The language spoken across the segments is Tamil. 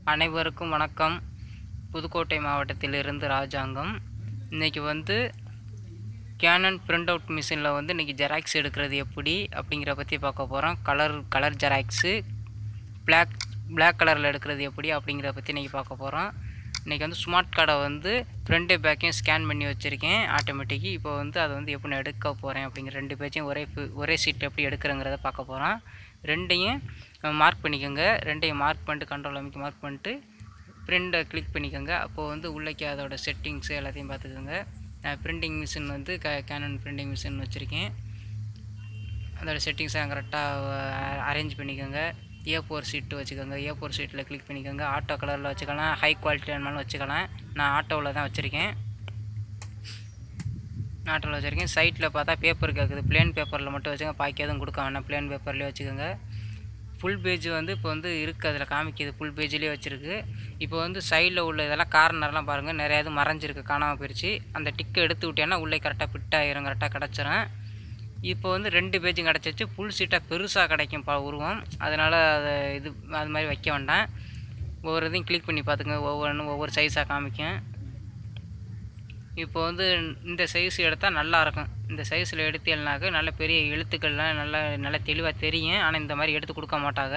அனைவருக்கும் வணக்கம் புதுக்கோட்டை மாவட்டத்திலிருந்து ராஜாங்கம் இன்றைக்கி வந்து கேனன் பிரிண்ட் அவுட் மிஷினில் வந்து இன்றைக்கி ஜெராக்ஸ் எடுக்கிறது எப்படி அப்படிங்கிற பற்றி பார்க்க போகிறோம் colour colour xerox black black கலரில் எடுக்கிறது எப்படி அப்படிங்கிறத பற்றி இன்றைக்கி பார்க்க போகிறோம் இன்றைக்கி வந்து ஸ்மார்ட் கார்டை வந்து ஃப்ரண்ட்டு பேக்கையும் ஸ்கேன் பண்ணி வச்சுருக்கேன் ஆட்டோமேட்டிக்கு இப்போ வந்து அதை வந்து எப்படி நான் எடுக்க போகிறேன் அப்படிங்கிற ரெண்டு பேஜையும் ஒரே fi- ஒரே சீட் எப்படி எடுக்கிறங்கிறத பார்க்க போகிறோம் ரெண்டையும் மார்க் பண்ணிக்கோங்க ரெண்டையும் மார்க் பண்ணிட்டு கண்ட்ரோல் அமைக்க மார்க் பண்ணிட்டு பிரிண்டை கிளிக் பண்ணிக்கோங்க அப்போது வந்து உள்ளேக்கு அதோட செட்டிங்ஸு எல்லாத்தையும் பார்த்துக்கோங்க நான் பிரிண்டிங் மிஷின் வந்து க கேனன் பிரிண்டிங் மிஷின் வச்சுருக்கேன் அதோட செட்டிங்ஸை கரெக்டாக அரேஞ்ச் பண்ணிக்கோங்க ஏ ஃபோர் சீட்டு வச்சுக்கோங்க ஏ ஃபோர் சீட்டில் கிளிக் பண்ணிக்கோங்க ஆட்டோ கலரில் வச்சுக்கலாம் ஹை குவாலிட்டி வேணுமாலும் வச்சுக்கலாம் நான் ஆட்டோவில் தான் வச்சுருக்கேன் ஆட்டோவில் வச்சுருக்கேன் சைட்டில் பார்த்தா பேப்பர் கேட்குது பிளேன் பேப்பரில் மட்டும் வச்சுங்க பாக்கி எதுவும் கொடுக்க வேணாம் பிளேன் பேப்பர்லேயே வச்சுக்கோங்க ஃபுல் பேஜ் வந்து இப்போ வந்து இருக்குது அதில் காமிக்குது ஃபுல் பேஜ்லேயே வச்சுருக்கு இப்போ வந்து சைடில் உள்ள இதெல்லாம் கார்னர்லாம் பாருங்கள் நிறையா இது மறைஞ்சிருக்கு காணாமல் போயிடுச்சு அந்த டிக்கை எடுத்து விட்டேன்னா உள்ளே கரெக்டாக ஃபிட் ஆயிரும் கரெக்டாக கிடச்சிரும் இப்போ வந்து ரெண்டு பேஜும் கிடச்சிச்சு ஃபுல் சீட்டாக பெருசாக கிடைக்கும் பா உருவம் அதனால் அதை இது அது மாதிரி வைக்க வேண்டாம் ஒவ்வொரு இதையும் கிளிக் பண்ணி பார்த்துங்க ஒவ்வொன்றும் ஒவ்வொரு சைஸாக காமிக்கும் இப்போ வந்து இந்த சைஸ் எடுத்தால் நல்லா இருக்கும் இந்த சைஸில் எடுத்தீங்கன்னாக்க நல்ல பெரிய எழுத்துக்கள்லாம் நல்லா நல்லா தெளிவாக தெரியும் ஆனால் இந்த மாதிரி எடுத்து கொடுக்க மாட்டாங்க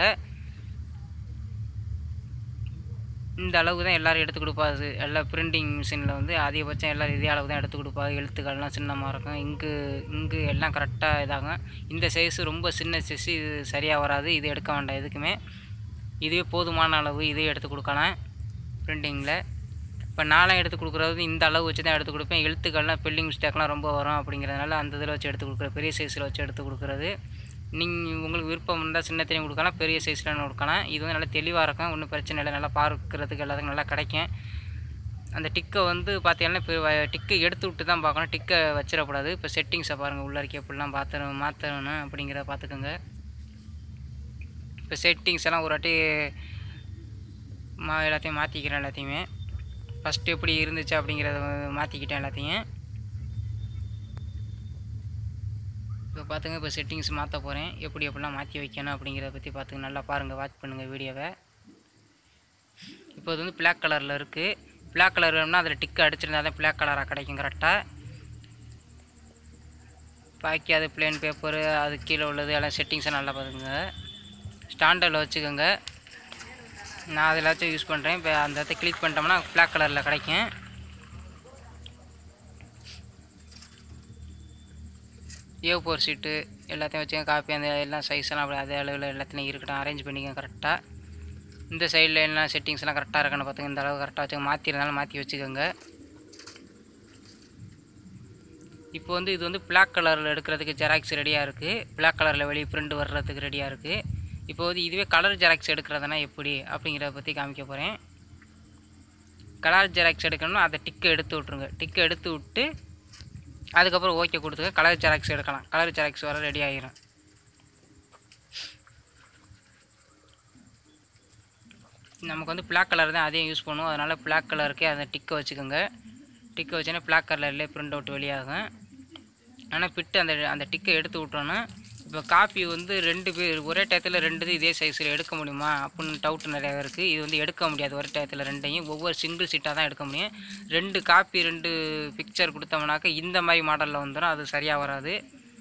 இந்த அளவுக்கு தான் எல்லோரும் எடுத்து கொடுப்பாது எல்லா பிரிண்டிங் மிஷினில் வந்து அதிகபட்சம் எல்லோரும் இதே அளவு தான் எடுத்து கொடுப்பாங்க எழுத்துக்கள்லாம் சின்னமாக இருக்கும் இங்கு இங்கு எல்லாம் கரெக்டாக இதாகும் இந்த சைஸு ரொம்ப சின்ன சைஸு இது சரியாக வராது இது எடுக்க வேண்டாம் எதுக்குமே இதுவே போதுமான அளவு இதே எடுத்து கொடுக்கலாம் பிரிண்டிங்கில் இப்போ நான்லாம் எடுத்து கொடுக்குறது இந்த அளவு வச்சு தான் எடுத்து கொடுப்பேன் எழுத்துக்கள்லாம் ஸ்பெல்லிங் மிஸ்டேக்லாம் ரொம்ப வரும் அப்படிங்கிறதுனால அந்த இதில் வச்சு எடுத்து கொடுக்குறது பெரிய சைஸில் வச்சு எடுத்து கொடுக்குறது நீங்கள் உங்களுக்கு விருப்பம் இருந்தால் சின்னத்தையும் கொடுக்கலாம் பெரிய சைஸில் கொடுக்கலாம் இது வந்து நல்லா தெளிவாக இருக்கும் ஒன்றும் பிரச்சனை இல்லை நல்லா பார்க்குறதுக்கு எல்லாத்துக்கும் நல்லா கிடைக்கும் அந்த டிக்கை வந்து பார்த்தீங்கன்னா இப்போ டிக்கை எடுத்து விட்டு தான் பார்க்கணும் டிக்கை வச்சிடக்கூடாது இப்போ செட்டிங்ஸை பாருங்கள் உள்ள இருக்க எப்படிலாம் பார்த்துணும் மாற்றணும் அப்படிங்கிறத பார்த்துக்கோங்க இப்போ செட்டிங்ஸ் எல்லாம் ஒரு வாட்டி மா எல்லாத்தையும் மாற்றிக்கிறேன் எல்லாத்தையுமே ஃபஸ்ட்டு எப்படி இருந்துச்சு அப்படிங்கிறத மாற்றிக்கிட்டேன் எல்லாத்தையும் இப்போ பார்த்துங்க இப்போ செட்டிங்ஸ் மாற்ற போகிறேன் எப்படி எப்படிலாம் மாற்றி வைக்கணும் அப்படிங்கிறத பற்றி பார்த்துங்க நல்லா பாருங்கள் வாட்ச் பண்ணுங்கள் வீடியோவை இப்போ இது வந்து பிளாக் கலரில் இருக்குது பிளாக் கலர் வேணும்னா அதில் டிக்கு அடிச்சிருந்தா தான் பிளாக் கலராக கிடைக்கும் கரெக்டாக பாக்கி அது பிளேன் பேப்பரு அது கீழே உள்ளது எல்லாம் செட்டிங்ஸை நல்லா பார்த்துங்க ஸ்டாண்டர்டில் வச்சுக்கோங்க நான் அது எல்லாத்தையும் யூஸ் பண்ணுறேன் இப்போ அந்த இடத்த கிளிக் பண்ணிட்டோம்னா பிளாக் கலரில் கிடைக்கும் ஏ ஃபோர் சீட்டு எல்லாத்தையும் வச்சுங்க காப்பி அந்த எல்லாம் சைஸ் எல்லாம் அப்படி அதே அளவில் எல்லாத்தையும் இருக்கட்டும் அரேஞ்ச் பண்ணிக்கங்க கரெக்டாக இந்த சைடில் எல்லாம் செட்டிங்ஸ் எல்லாம் கரெக்டாக இருக்கணும் பார்த்துங்க இந்த அளவு கரெக்டாக வச்சுங்க மாற்றிருந்தாலும் மாற்றி வச்சுக்கோங்க இப்போ வந்து இது வந்து பிளாக் கலரில் எடுக்கிறதுக்கு ஜெராக்ஸ் ரெடியாக இருக்குது பிளாக் கலரில் வெளியே பிரிண்ட் வர்றதுக்கு ரெடியாக இருக்குது இப்போ வந்து இதுவே கலர் ஜெராக்ஸ் எடுக்கிறதுனா எப்படி அப்படிங்கிறத பற்றி காமிக்க போகிறேன் கலர் ஜெராக்ஸ் எடுக்கணும்னா அதை டிக்கை எடுத்து விட்ருங்க டிக்கை எடுத்து விட்டு அதுக்கப்புறம் ஓகே கொடுத்துக்க கலர் ஜெராக்ஸ் எடுக்கலாம் கலர் ஜெராக்ஸ் வர ரெடி ஆகிரும் நமக்கு வந்து பிளாக் கலர் தான் அதையும் யூஸ் பண்ணுவோம் அதனால் பிளாக் கலருக்கு அந்த டிக்கை வச்சுக்கோங்க டிக்கை வச்சோன்னா பிளாக் கலர்லேயே பிரிண்ட் அவுட் வெளியாகும் ஆனால் பிட்டு அந்த அந்த டிக்கை எடுத்து விட்டோன்னா இப்போ காப்பி வந்து ரெண்டு பேர் ஒரே டயத்தில் ரெண்டு இது இதே சைஸில் எடுக்க முடியுமா அப்படின்னு டவுட் நிறையா இருக்குது இது வந்து எடுக்க முடியாது ஒரே டயத்தில் ரெண்டையும் ஒவ்வொரு சிங்கிள் சீட்டாக தான் எடுக்க முடியும் ரெண்டு காப்பி ரெண்டு பிக்சர் கொடுத்தோம்னாக்க இந்த மாதிரி மாடலில் வந்துடும் அது சரியாக வராது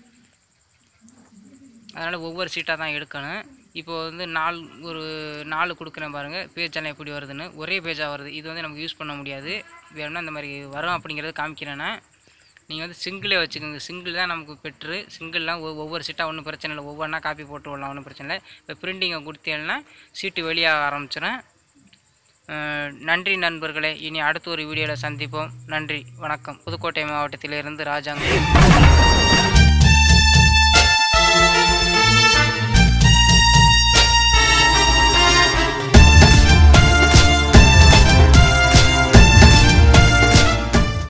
அதனால் ஒவ்வொரு சீட்டாக தான் எடுக்கணும் இப்போ வந்து நாலு ஒரு நாலு கொடுக்குறேன் பாருங்கள் பேஜ் எல்லாம் எப்படி வருதுன்னு ஒரே பேஜாக வருது இது வந்து நமக்கு யூஸ் பண்ண முடியாது வேணும்னா இந்த மாதிரி வரும் அப்படிங்கிறத காமிக்கிறேன்னா நீங்கள் வந்து சிங்கிளே வச்சுக்கோங்க சிங்கிள் தான் நமக்கு பெட்ரு சிங்கிள்லாம் ஒவ் ஒவ்வொரு சீட்டாக ஒன்றும் பிரச்சனை இல்லை ஒவ்வொன்றா காப்பி போட்டு விடலாம் ஒன்றும் பிரச்சனை இல்லை இப்போ பிரிண்டிங்கை கொடுத்தீங்கன்னா சீட்டு வெளியாக ஆரம்பிச்சிடும் அஹ் நன்றி நண்பர்களே இனி அடுத்த ஒரு வீடியோவில் சந்திப்போம் நன்றி வணக்கம் புதுக்கோட்டை மாவட்டத்திலிருந்து ராஜாங்க